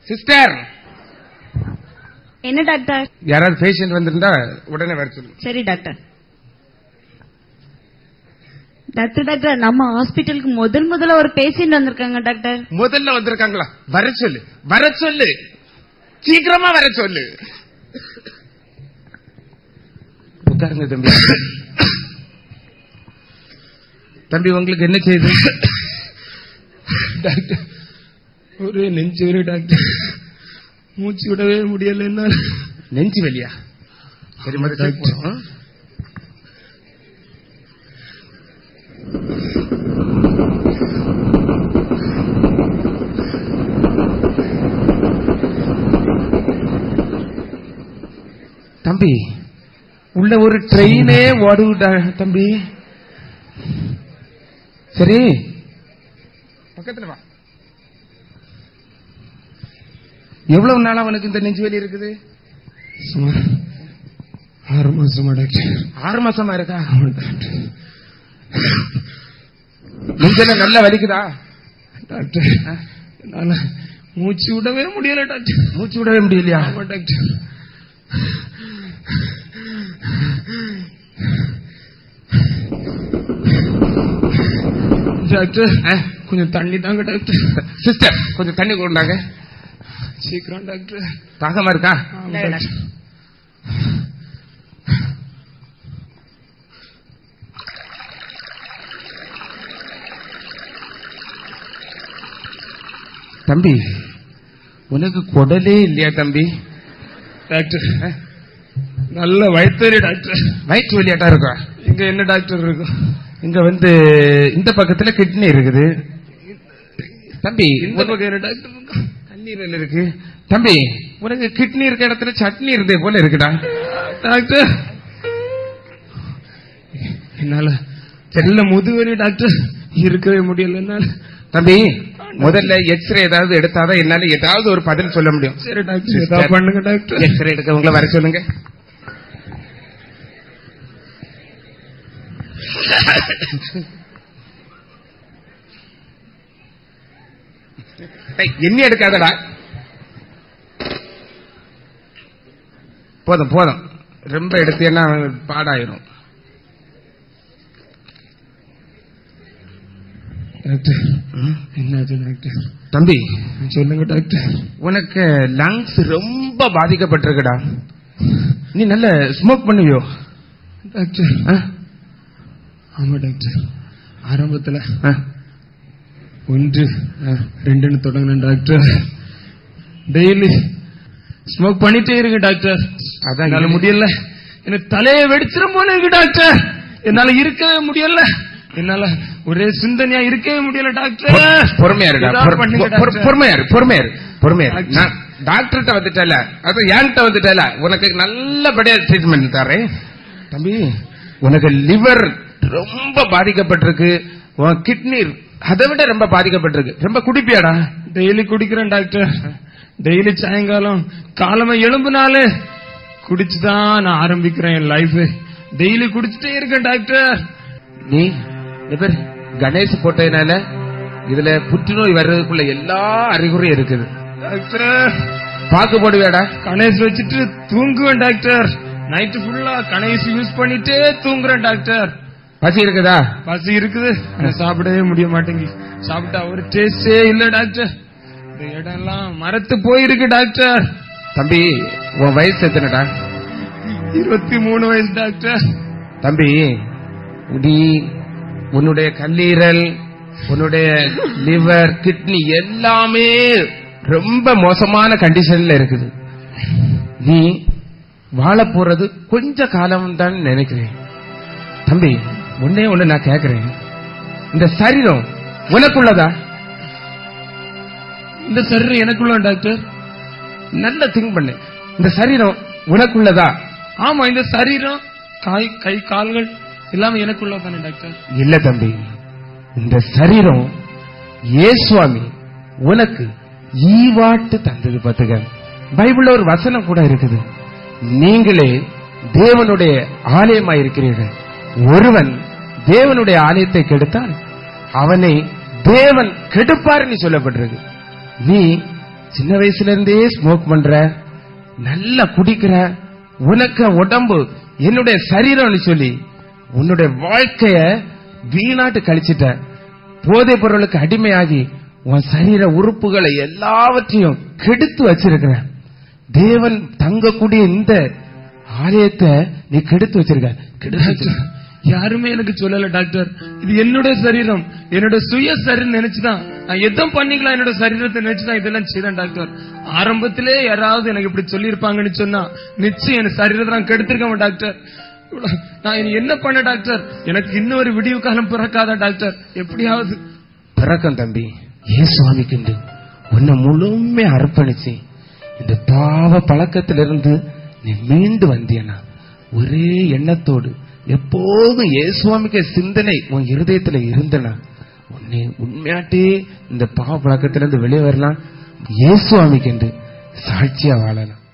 Sister என்ன doctor யாராவது patient வந்திருந்தா உடனே வர சொல்லு சரி டாக்டர் டாக்டர் டாக்டர் நம்ம ஹாஸ்பிட்டலுக்கு முதல் முதல்ல ஒரு பேஷண்ட் வந்திருக்காங்க டாக்டர் முதல்ல வந்திருக்காங்களா வர சொல்லு வர சொல்லு சீக்கிரமா வர சொல்லு உட்காருங்க தம்பி தம்பி உங்களுக்கு என்ன செய்யுது டாக்டர் ஒரே நெஞ்சு வலி டாக்டர் மூச்சு விடவே முடியல என்னால நெஞ்சு வலியா சரி முதல்ல check பண்ணுவோம். தம்பி உள்ள ஒரு ட்ரெயினே ஓடுடா தம்பி சரி பக்கத்துல வா எவ்வளவு நாளா அவனுக்கு இந்த நெஞ்சு வலி இருக்குது சுமார் ஆறு மாசமா டாக்டர் ஆறு மாசமா இருக்கா ஆமா டாக்டர் நெஞ்செல்லாம் நல்லா வலிக்குதா டாக்டர் என்னால மூச்சு விடவே முடியல டாக்டர் மூச்சு விடவே முடியலையா ஆமா டாக்டர் டாக்டர் கொஞ்சம் தண்ணி தாங்க டாக்டர் சிஸ்டர் கொஞ்சம் தண்ணி கொண்டாங்க சீக்கிரம் டாக்டர் தாகமா இருக்கா ஆமா டாக்டர் தம்பி உனக்கு குடலே இல்லையா தம்பி டாக்டர் நல்ல வயிற்றுவலி டாக்டர் வயிற்று வலியாட்டா இருக்கா இங்க என்ன டாக்டர் இருக்கும் இங்க வந்து இந்த பக்கத்துல கிட்னி இருக்குது தம்பி இந்த பக்கம் என்ன டாக்டர் இருக்கும் கண்ணீரல் இருக்கு தம்பி உனக்கு கிட்னி இருக்க இடத்துல சட்னி இருந்தே போல இருக்குடா டாக்டர் என்னால செல்ல முதுவலி டாக்டர் இருக்கவே முடியல என்னால தம்பி முதல்ல எக்ஸ்ரே ஏதாவது எடுத்தாதான் என்னால ஏதாவது ஒரு பதில் சொல்ல முடியும் சரி டாக்டர் ஏதாவது பண்ணுங்க டாக்டர் எக்ஸ்ரே எடுக்க உங்களை வர சொல்லுங்க டேய், எண்ணி எடுக்காதடா போதும் போதும் ரொம்ப எடுத்தேன்னா பாடாயிரும் டாக்டர் என்னாச்சு டாக்டர் தம்பி சொல்லுங்க டாக்டர் உனக்கு லங்ஸ் ரொம்ப பாதிக்கப்பட்டிருக்குடா நீ நல்ல ஸ்மோக் பண்ணுவியோ டாக்டர் ஆ? ஆமா டாக்டர் ஆரம்பத்துல ஆ. ஒன்று ரெண்டுன்னு தொடங்கினேன் டாக்டர் டெய்லி ஸ்மோக் பண்ணிட்டே இருக்கு டாக்டர் அதான் என்னால இது- முடியல எனக்கு தலையை வெடிச்சிரும் போல இருக்கு டாக்டர் என்னால இருக்கவே முடியல என்னால ஒரே சிந்தனையா இருக்கவே முடியல டாக்டர் பொறுமையா இருடா ஏதாவது பொறு- பண்ணுங்க பொறு- டாக்டர். பொறுமையா இரு பொறுமையா இரு பொறுமையா இரு டாக்டர். நான் டாக்டர்கிட்ட வந்துட்டல அது என்கிட்ட வந்துட்டல உனக்கு நல்லபடியா ட்ரீட்மெண்ட் தரேன் தம்பி உனக்கு லிவர் ரொம்ப பாதிக்கப்பட்டிருக்கு உன் கிட்னி அதை விட ரொம்ப பாதிக்கப்பட்டிருக்கு ரொம்ப குடிப்பியாடா டெய்லி குடிக்கிறேன் டாக்டர் டெய்லி சாயங்காலம் காலமா எலும்புனாலே குடிச்சுதான் நான் ஆரம்பிக்கிறேன் என் லைஃப் டெய்லி குடிச்சிட்டே இருக்கேன் டாக்டர் நீ இந்த பேர் கணேஷ் போட்டதுனால இதுல புற்றுநோய் வர்றதுக்குள்ள எல்லா அறிகுறியும் இருக்குது டாக்டர் பாக்கு போடுவியாடா கணேஷ் வச்சுட்டு தூங்குவேன் டாக்டர் நைட்டு ஃபுல்லா கணேஷ் யூஸ் பண்ணிட்டே தூங்குறேன் டாக்டர் பசி இருக்குதா பசி இருக்குது ஆனா சாப்பிடவே முடிய மாட்டேங்குது சாப்பிட்டா ஒரு டேஸ்டே இல்ல டாக்டர் இந்த இடம் எல்லாம் மரத்து போயிருக்கு டாக்டர் தம்பி உன் வயசு எத்தனைடா இருபத்தி மூணு வயசு டாக்டர் தம்பி நீ உன்னுடைய கல்லீரல் உன்னுடைய லிவர் கிட்னி எல்லாமே ரொம்ப மோசமான கண்டிஷன்ல இருக்குது நீ வாழ போறது கொஞ்ச காலம் தான் நினைக்கிறேன் தம்பி ஒன்னே ஒண்ணு நான் கேக்குறேன் இந்த சரீரம் உனக்குள்ளதா இந்த சரீரம் எனக்குள்ள டாக்டர் நல்ல திங்க் பண்ணு இந்த சரீரம் உனக்குள்ளதா ஆமா இந்த சரீரம் காய் கை கால்கள் எல்லாமே எனக்குள்ள தானே டாக்டர் இல்ல தம்பி இந்த சரீரம் ஏசுவாமி உனக்கு ஈவாட்டு தந்தது பாத்துக்க பைபிள்ல ஒரு வசனம் கூட இருக்குது நீங்களே தேவனுடைய ஆலயமா இருக்கிறீர்கள் ஒருவன் தேவனுடைய ஆலயத்தை கெடுத்தால் அவனை தேவன் கெடுப்பார்னு சொல்லப்பட்டிருக்கு நீ சின்ன வயசுல இருந்தே ஸ்மோக் பண்ற நல்லா குடிக்கிற உனக்கு உடம்பு என்னுடைய சரீரம்னு சொல்லி உன்னுடைய வாழ்க்கைய வீணாட்டு கழிச்சிட்ட போதைப் பொருளுக்கு அடிமையாகி உன் சரீர உறுப்புகளை எல்லாவற்றையும் கெடுத்து வச்சிருக்கிற தேவன் தங்கக்கூடிய இந்த ஆலயத்தை நீ கெடுத்து வச்சிருக்க கெடுத்து வச்சிருக்க. யாருமே எனக்கு சொல்லல டாக்டர் இது என்னோட சரீரம் என்னோட சுய சரீரம் நினைச்சுதான் நான் எதுவும் பண்ணிக்கலாம் என்னோட சரீரத்தை நினைச்சுதான் இதெல்லாம் செய்யறேன் டாக்டர் ஆரம்பத்திலே யாராவது எனக்கு இப்படி சொல்லியிருப்பாங்கன்னு சொன்னா நிச்சயம் என் சரீரத்தை நான் கெடுத்திருக்கேன் டாக்டர் இவ்வளவு- நான் இனி என்ன பண்ண டாக்டர் எனக்கு இன்னொரு விடிவு காலம் பிறக்காதா டாக்டர் எப்படியாவது பிறக்கம் தம்பி ஏன் சுவாமிக்கு உன்னை முழுமையா அர்ப்பணிச்சு இந்த பாவ பழக்கத்திலிருந்து நீ மீண்டு வந்தியனா ஒரே எண்ணத்தோடு எப்போதும் ஏசுவாமிக்க சிந்தனை உன் இருதயத்துல இருந்தனா உன்னை உண்மையாட்டே இந்த பாவ பழக்கத்திலிருந்து வெளியே வரலாம் ஏசுவாமிக்கு சாட்சியா வாழலாம்